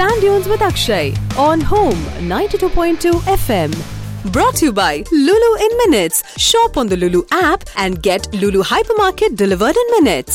Sand Dunes with Akshay on Home 92.2 FM. Brought to you by Lulu in Minutes. Shop on the Lulu app and get Lulu Hypermarket delivered in minutes.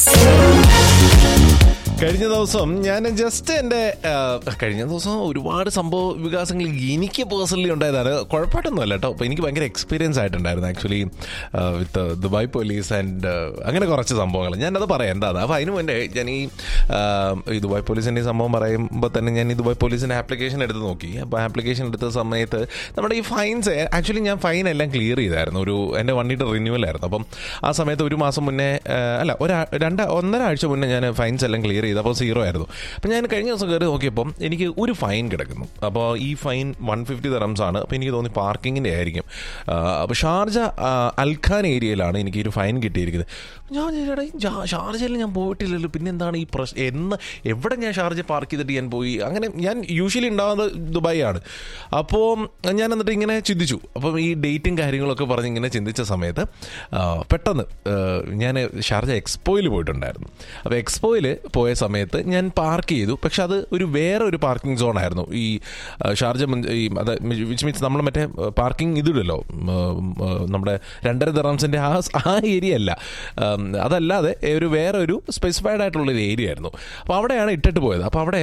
കഴിഞ്ഞ ദിവസം ഞാൻ just എൻ്റെ ആ, കഴിഞ്ഞ ദിവസം ഒരുപാട് സംഭവ വികാസങ്ങൾ എനിക്ക് പേഴ്സണലി ഉണ്ടായതാണ് കുഴപ്പമായിട്ടൊന്നുമല്ല കേട്ടോ അപ്പോൾ എനിക്ക് ഭയങ്കര എക്സ്പീരിയൻസ് ആയിട്ടുണ്ടായിരുന്നു actually with Dubai police and അങ്ങനെ കുറച്ച് സംഭവങ്ങൾ ഞാനത് പറയാം എന്താണ് അപ്പോൾ അതിന് മുന്നേ ഞാൻ ഈ ആ, ഈ ദുബായ് പോലീസിൻ്റെ ഈ സംഭവം പറയുമ്പോൾ തന്നെ ഞാൻ ഈ ദുബായ് പോലീസിൻ്റെ ആപ്ലിക്കേഷൻ എടുത്ത് നോക്കി അപ്പോൾ ആപ്ലിക്കേഷൻ എടുത്ത സമയത്ത് നമ്മുടെ ഈ ഫൈൻസ് ആക്ച്വലി ഞാൻ ഫൈൻ എല്ലാം ക്ലിയർ ചെയ്തായിരുന്നു ഒരു എൻ്റെ വണ്ടിയുടെ റിന്യൂവൽ ആയിരുന്നു അപ്പം ആ സമയത്ത് ഒരു മാസം മുന്നേ ആ, അല്ല ഒരു രണ്ട് ഒന്നര ആഴ്ച മുന്നേ ഞാൻ ഫൈൻസ് എല്ലാം ക്ലിയർ ചെയ്തു അപ്പോൾ സീറോ ആയിരുന്നു അപ്പോൾ ഞാൻ കഴിഞ്ഞ ദിവസം കയറി നോക്കിയപ്പം എനിക്ക് ഒരു ഫൈൻ കിടക്കുന്നു അപ്പോൾ ഈ ഫൈൻ വൺ ഫിഫ്റ്റി തെറംസ് ആണ് അപ്പോൾ എനിക്ക് തോന്നി പാർക്കിങ്ങിൻ്റെ ആയിരിക്കും ആ, അപ്പോൾ ഷാർജ ആ, അൽഖാൻ ഏരിയയിലാണ് എനിക്ക് ഈ ഒരു ഫൈൻ കിട്ടിയിരിക്കുന്നത് ഞാൻ ചേട്ടാ ഈ ജാ- ഷാർജയിൽ ഞാൻ പോയിട്ടില്ലല്ലോ പിന്നെ എന്താണ് ഈ പ്രശ്നം എന്ന് എവിടെ ഞാൻ ഷാർജ പാർക്ക് ചെയ്തിട്ട് ഞാൻ പോയി അങ്ങനെ ഞാൻ യൂഷ്വലി ഉണ്ടാകുന്നത് ദുബായ് ആണ് അപ്പോൾ ഞാൻ എന്നിട്ട് ഇങ്ങനെ ചിന്തിച്ചു അപ്പം ഈ ഡേറ്റും കാര്യങ്ങളൊക്കെ പറഞ്ഞ് ഇങ്ങനെ ചിന്തിച്ച സമയത്ത് ആ, പെട്ടെന്ന് ഞാൻ ഷാർജ എക്സ്പോയിൽ പോയിട്ടുണ്ടായിരുന്നു അപ്പോൾ എക്സ്പോയിൽ പോയ സമയത്ത് ഞാൻ പാർക്ക് ചെയ്തു പക്ഷെ അത് ഒരു വേറെ ഒരു പാർക്കിംഗ് സോൺ ആയിരുന്നു ഈ ആ, ഷാർജ മുൻ- ഈ അത് വിച്ച് മീൻസ് നമ്മൾ മറ്റേ പാർക്കിംഗ് ഇതിടല്ലോ നമ്മുടെ രണ്ടര ദറാംസിൻ്റെ ആ ആ ഏരിയ അല്ല ഉം, അതല്ലാതെ ഒരു വേറെ ഒരു സ്പെസിഫൈഡ് ആയിട്ടുള്ള ഒരു ഏരിയ ആയിരുന്നു അപ്പോൾ അവിടെയാണ് ഇട്ടിട്ട് പോയത് അപ്പോൾ അവിടെ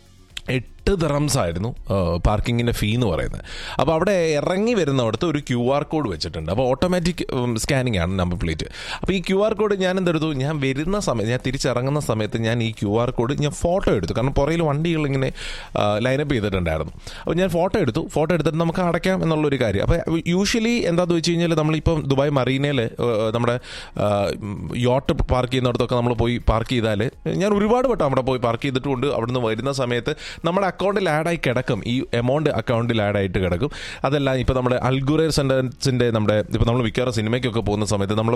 എട്ട് ദറംസ് ആയിരുന്നു പാർക്കിങ്ങിൻ്റെ ഫീ എന്ന് പറയുന്നത് അപ്പോൾ അവിടെ ഇറങ്ങി വരുന്നിടത്ത് ഒരു ക്യു ആർ കോഡ് വെച്ചിട്ടുണ്ട് അപ്പോൾ ഓട്ടോമാറ്റിക് സ്കാനിങ് ആണ് നമ്പർ പ്ലേറ്റ് അപ്പോൾ ഈ ക്യു ആർ കോഡ് ഞാൻ എന്തെടുത്തു ഞാൻ വരുന്ന സമയത്ത് ഞാൻ തിരിച്ചിറങ്ങുന്ന സമയത്ത് ഞാൻ ഈ ക്യു ആർ കോഡ് ഞാൻ ഫോട്ടോ എടുത്തു കാരണം പുറയിൽ വണ്ടികൾ ഇങ്ങനെ ലൈനപ്പ് ചെയ്തിട്ടുണ്ടായിരുന്നു അപ്പോൾ ഞാൻ ഫോട്ടോ എടുത്തു ഫോട്ടോ എടുത്തിട്ട് നമുക്ക് അടയ്ക്കാം എന്നുള്ളൊരു കാര്യം അപ്പോൾ യൂഷ്വലി എന്താണെന്ന് വെച്ച് കഴിഞ്ഞാൽ നമ്മളിപ്പം ദുബായ് മറീനയിൽ നമ്മുടെ യോട്ട് പാർക്ക് ചെയ്യുന്നിടത്തൊക്കെ നമ്മൾ പോയി പാർക്ക് ചെയ്താൽ ഞാൻ ഒരുപാട് വട്ടം അവിടെ പോയി പാർക്ക് ചെയ്തിട്ടുണ്ട് അവിടുന്ന് വരുന്ന സമയത്ത് നമ്മുടെ അക്കൗണ്ടിൽ ആഡായി കിടക്കും ഈ എമൗണ്ട് അക്കൗണ്ടിൽ ആഡായിട്ട് കിടക്കും അതല്ല ഇപ്പോൾ നമ്മുടെ അൽഗുറേർ സെൻറ്റൻസിൻ്റെ നമ്മുടെ ഇപ്പോൾ നമ്മൾ മിക്കവാറും സിനിമയ്ക്കൊക്കെ പോകുന്ന സമയത്ത് നമ്മൾ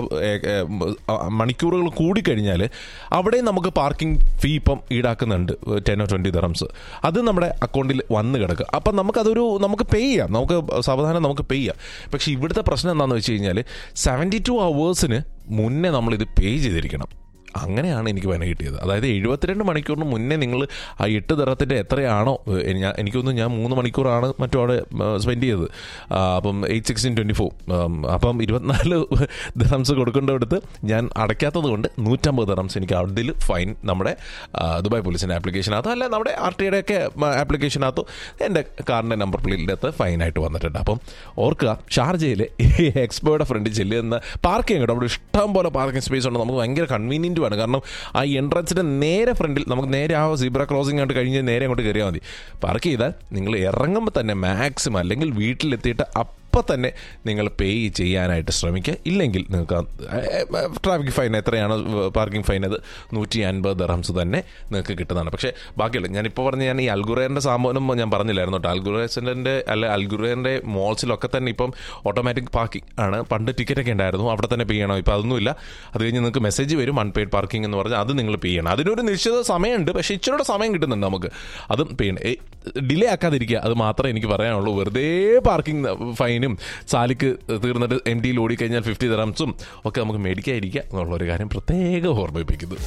മണിക്കൂറുകൾ കൂടിക്കഴിഞ്ഞാൽ അവിടെ നമുക്ക് പാർക്കിംഗ് ഫീ ഇപ്പം ഈടാക്കുന്നുണ്ട് ടെൻ ഓ ട്വൻറ്റി ദറംസ് അത് നമ്മുടെ അക്കൗണ്ടിൽ വന്ന് കിടക്കുക അപ്പം നമുക്കതൊരു നമുക്ക് പേ ചെയ്യാം നമുക്ക് സാവധാനം നമുക്ക് പേ ചെയ്യാം പക്ഷേ ഇവിടുത്തെ പ്രശ്നം എന്താണെന്ന് വെച്ച് കഴിഞ്ഞാൽ സെവൻറ്റി ടു അവേഴ്സിന് മുന്നേ നമ്മളിത് പേ ചെയ്തിരിക്കണം അങ്ങനെയാണ് എനിക്ക് വില കിട്ടിയത് അതായത് എഴുപത്തിരണ്ട് മണിക്കൂറിന് മുന്നേ നിങ്ങൾ ആ എട്ട് തരത്തിൻ്റെ എത്രയാണോ ഏഹ്, ഞാൻ എനിക്കൊന്ന് ഞാൻ മൂന്ന് മണിക്കൂറാണ് മറ്റോ അവിടെ സ്പെൻഡ് ചെയ്തത് ആ, അപ്പം എയ്റ്റ് സിക്സ്റ്റീൻ ട്വൻറ്റി ഫോർ അപ്പം ഇരുപത്തിനാല് ദറംസ് കൊടുക്കേണ്ടടുത്ത് ഞാൻ അടയ്ക്കാത്തത് കൊണ്ട് നൂറ്റമ്പത് ദറംസ് എനിക്ക് അതിൽ ഫൈൻ നമ്മുടെ ആ, ദുബായ് പോലീസിൻ്റെ ആപ്ലിക്കേഷനകത്തോ അല്ല നമ്മുടെ ആർ ടി ഒക്കെ ആപ്ലിക്കേഷനകത്തോ എൻ്റെ കാറിൻ്റെ നമ്പർ പ്ലേറ്റിനകത്ത് ഫൈനായിട്ട് വന്നിട്ടുണ്ട് അപ്പം ഓർക്കുക ഷാർജയിൽ എക്സ്പോയുടെ ഫ്രണ്ടിൽ ചെല്ലുന്ന പാർക്കിംഗ് കേട്ടോ അവിടെ ഇഷ്ടം പോലെ പാർക്കിംഗ് സ്പേസ് ഉണ്ട് നമുക്ക് ഭയങ്കര കൺവീനിയൻറ്റുമാണ് കാരണം ആ എൻട്രൻസിൻ്റെ നേരെ ഫ്രണ്ടിൽ നമുക്ക് നേരെ ആ സീബ്ര ക്രോസിംഗ് ആയിട്ട് കഴിഞ്ഞ് നേരെ അങ്ങോട്ട് കയറിയാൽ മതി പാർക്ക് ചെയ്താൽ നിങ്ങൾ ഇറങ്ങുമ്പോൾ തന്നെ മാക്സിമം അല്ലെങ്കിൽ വീട്ടിലെത്തിയിട്ട് അപ്പം തന്നെ നിങ്ങൾ പേ ചെയ്യാനായിട്ട് ശ്രമിക്കുക ഇല്ലെങ്കിൽ നിങ്ങൾക്ക് ട്രാഫിക് ഫൈൻ എത്രയാണ് പാർക്കിംഗ് ഫൈൻ അത് നൂറ്റി അൻപത് ദർഹംസ് തന്നെ നിങ്ങൾക്ക് കിട്ടുന്നതാണ് പക്ഷേ ബാക്കിയുള്ള ഞാനിപ്പോൾ പറഞ്ഞ ഞാൻ ഈ അൽഗുറേറിൻ്റെ സാധനം ഞാൻ പറഞ്ഞില്ലായിരുന്നു കേട്ടോ അൽഗുറേസിൻ്റെ അല്ല അൽഗുറേറിൻ്റെ മോൾസിലൊക്കെ തന്നെ ഇപ്പം ഓട്ടോമാറ്റിക് പാർക്കിംഗ് ആണ് പണ്ട് ടിക്കറ്റ് ഒക്കെ ഉണ്ടായിരുന്നു അവിടെ തന്നെ പേ ചെയ്യണം ഇപ്പോൾ അതൊന്നുമില്ല അത് കഴിഞ്ഞ് നിങ്ങൾക്ക് മെസ്സേജ് വരും അൺപെയ്ഡ് പാർക്കിംഗ് എന്ന് പറഞ്ഞാൽ അത് നിങ്ങൾ പേ ചെയ്യണം അതിനൊരു നിശ്ചിത സമയമുണ്ട് പക്ഷേ ഇച്ചിരി സമയം കിട്ടുന്നുണ്ട് നമുക്ക് അതും പേ ചെയ്യണം ഡിലേ ആക്കാതിരിക്കുക അത് മാത്രമേ എനിക്ക് പറയാനുള്ളൂ വെറുതെ പാർക്കിംഗ് ഫൈനും സാലിക്ക് തീർന്നിട്ട് എം ഡിയിൽ ഓടിക്കഴിഞ്ഞാൽ ഫിഫ്റ്റി ദറംസും ഒക്കെ നമുക്ക് മേടിക്കാതിരിക്കുക എന്നുള്ള ഒരു കാര്യം പ്രത്യേകം ഓർമ്മിപ്പിക്കുന്നു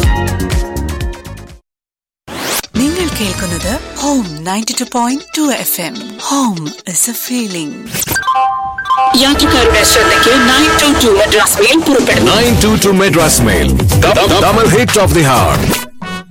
നിങ്ങൾ കേൾക്കുന്നത് home ninety two point two F M home is a feeling യാത്രക്കാരുടെ ശ്രദ്ധയ്ക്ക് nine two two Madras mail പുറപ്പെടുന്നു 922 Madras Mail. The, the, double hit of the heart.